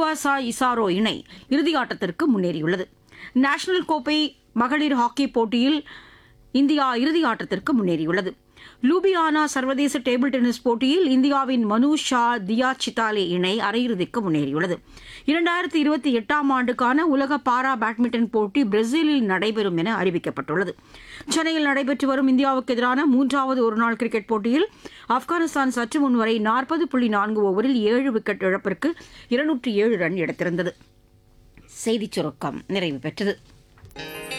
யுவாசா இசாரோ இணை இறுதியாட்டத்திற்கு முன்னேறியுள்ளது நேஷனல் கோப்பை மகளிர் ஹாக்கி போட்டியில் இந்தியா இறுதியாட்டத்திற்கு முன்னேறியுள்ளது லூபியானா சர்வதேச டேபிள் டென்னிஸ் போட்டியில் இந்தியாவின் மனு ஷா தியா சித்தாலே இணை அரையிறுதிக்கு முன்னேறியுள்ளது இரண்டாயிரத்தி இருபத்தி எட்டாம் ஆண்டுக்கான உலக பாரா பேட்மிண்டன் போட்டி பிரேசிலில் நடைபெறும் என அறிவிக்கப்பட்டுள்ளது சென்னையில் நடைபெற்று வரும் இந்தியாவுக்கு எதிரான மூன்றாவது ஒருநாள் கிரிக்கெட் போட்டியில் ஆப்கானிஸ்தான் சற்று முன் வரை நாற்பது புள்ளி நான்கு ஓவரில் ஏழு விக்கெட் இழப்பிற்கு இருநூற்றி ஏழு ரன் எடுத்திருந்தது செய்திச் சுருக்கம் நிறைவு பெற்றது